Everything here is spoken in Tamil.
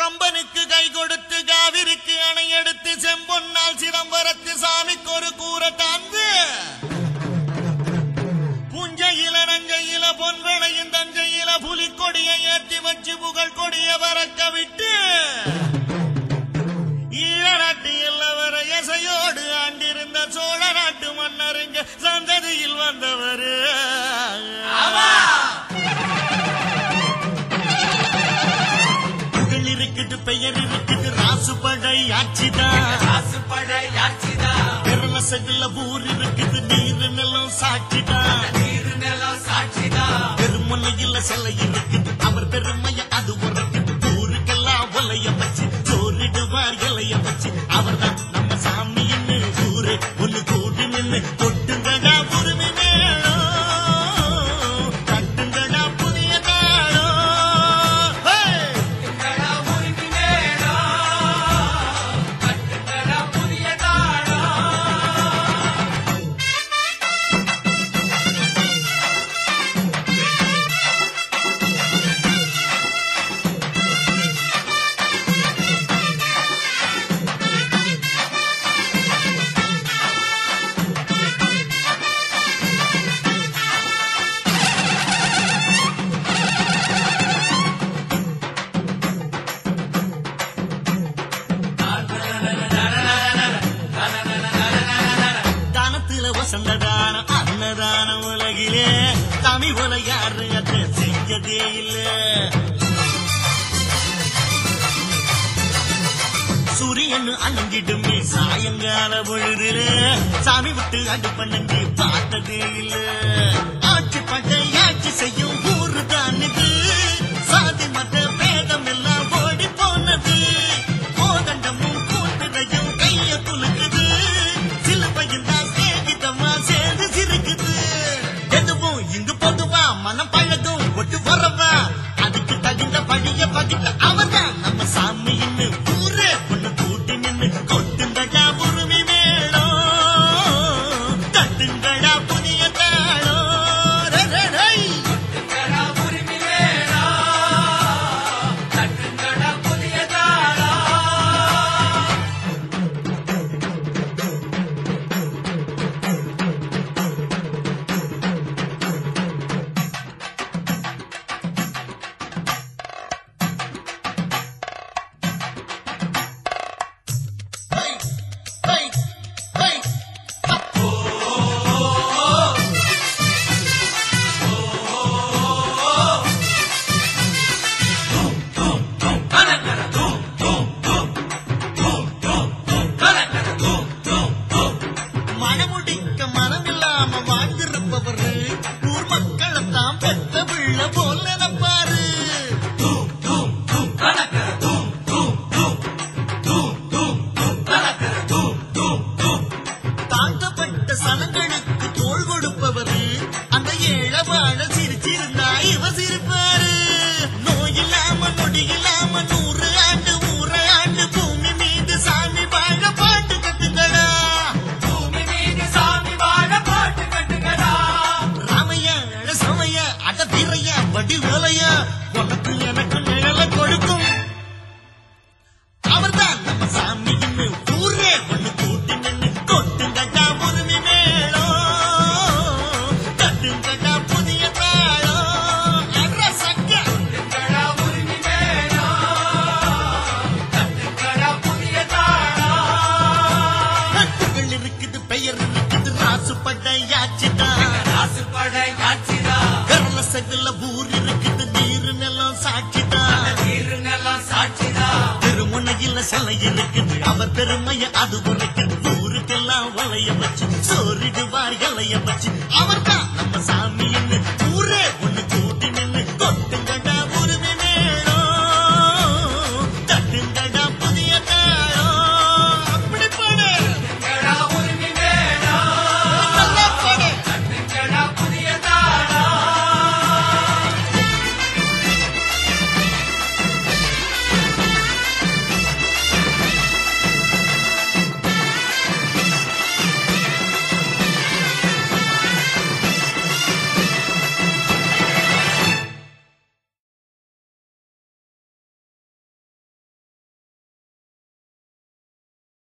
கம்பனுக்கு கை கொடுத்து காவிரிக்கு அணை எடுத்து செம்பொன்னால் சிதம்பரத்து சாமிக்கு ஒரு கூரை தாந்து புஞ்சையில நஞ்சையில பொன்வளையும் தஞ்சையில புலிக்கொடியை ஏத்தி வச்சு புகழ் கொடிய பறக்க விட்டு ஈழ நாட்டு எல்லவர எசையோடு ஆண்டிருந்த சோழ நாட்டு மன்னருங்க சந்ததியில் வந்தவர் புகழ் இருக்குது பெயர் இருக்குது ராசுபடை ஆட்சிதான் ராசுபடை ஆட்சிதான் பெருமசகுல ஊர் இருக்குது நீர் நிலம் சாட்சிதான் நீரு நிலம் சாட்சிதான் பெருமலையில சிலை இருக்குது அவர் பெருமைய அது உறக்குது ஊருக்கெல்லாம் ஒலைய வச்சு சோறிடுவார் இலைய வச்சு அவர் தான் நம்ம சாமின்னு ஊரு ஒண்ணு கூடி நின்னு கொட்டுங்கடா உரிமை மேளம் கட்டுங்கடா புதிய தாளம் ஹே! கட்டுங்கடா உரிமை மேளம் கட்டுங்கடா புதிய தாளம் தானத்துல வசந்ததான அன்னதான உலகிலே தமிழ் உல யாரு அதை செஞ்சதே இல்ல சூரியன் அணங்கிடுமே சாயங்கால பொழுதுல சாமி விட்டு அடு பண்ணி பார்த்ததே இல்ல ஆட்சி பட்டை ஆட்சி செய்யும் ஊரு தான் இது சாதி மத பேதம் எல்லாம் ஓடி போனது கோதண்டமும் கூட்டுதையும் கைய குலுக்குது சிலுவையும் தான் சேகிதமா சேர்ந்து சிரிக்குது எதுவும் இங்கு பொதுவா மனம் பழகும் ஒட்டு வரவா அதுக்கு தகுந்த பழிய பகிட்ட அவர்தான் நம்ம சாமின்னு ஊரே ஒண்ணு கூட்டி நின்னு கொட்டுங்கடா உரிமை மேளம் தட்டுங்கடா புதிய தாளம் ரே, ரே, ரே. கட்டுங்கடா உரிமை மேளம் கட்டுங்கடா புதிய தாளம் ஹை, ஹை, ஹை. கலக்கர தூம் தூம் தூம் தூம் தூம் தூம் கலக்கர தூம் தூம் தூம் மனமுடிக்க மனமில்லாம வாழ்ந்திருப்பவரு ஊர் மக்களைத்தான் பெத்த பிள்ளை போல நினைப்பாரு தூம் தூம் தூம் கலக்கர தூம் தூம் தூம் தூம் தூம் தூம் கலக்கர தூம் தூம் தூம் தாழ்த்தப்பட்ட சனங்களுக்கு தோள் கொடுப்பவரு அந்த ஏழை வாழ சிரிச்சிருந்தா இவ சிரிப்பாரு நோய் இல்லாம நொடி இல்லாம நூறு ஆண்டு ஊரை ஆண்டு பூமி மீது சாமி வாழ பாட்டு கட்டுங்களா பூமி மீது சாமி வாழ பாட்டு கட்டுங்கடா ராமையா சமைய அட வீரைய வடி வேலையா உனக்கு எனக்கு நிழல கொடுக்கும் அவர்தான் நம்ம சாமி ஊரே ஒண்ணு கூட்டி நின்னு கொட்டுங்கடா உரிமை மேளம் கட்டுங்கடா புதிய தாளம் அட சக்க கட்டுங்கடா உரிமை மேளம் கட்டுங்கடா புதிய தாளம் கட்டுகள் இருக்குது பெயர் இருக்குது ராசு பட்டையாச்சுதான் ராசுபடை ஆட்சிதா கரல சகல ஊர் இருக்குது நீர் நிலம் சாட்சிதான் நீரு நிலம் சாட்சிதா திருமுனையில சிலை இருக்குது அவர் பெருமைய அது உரைக்குது ஊருக்கெல்லாம் வளைய வச்சு சோறிடுவார் இலைய வச்சு அவர் தான் நம்ம சாமி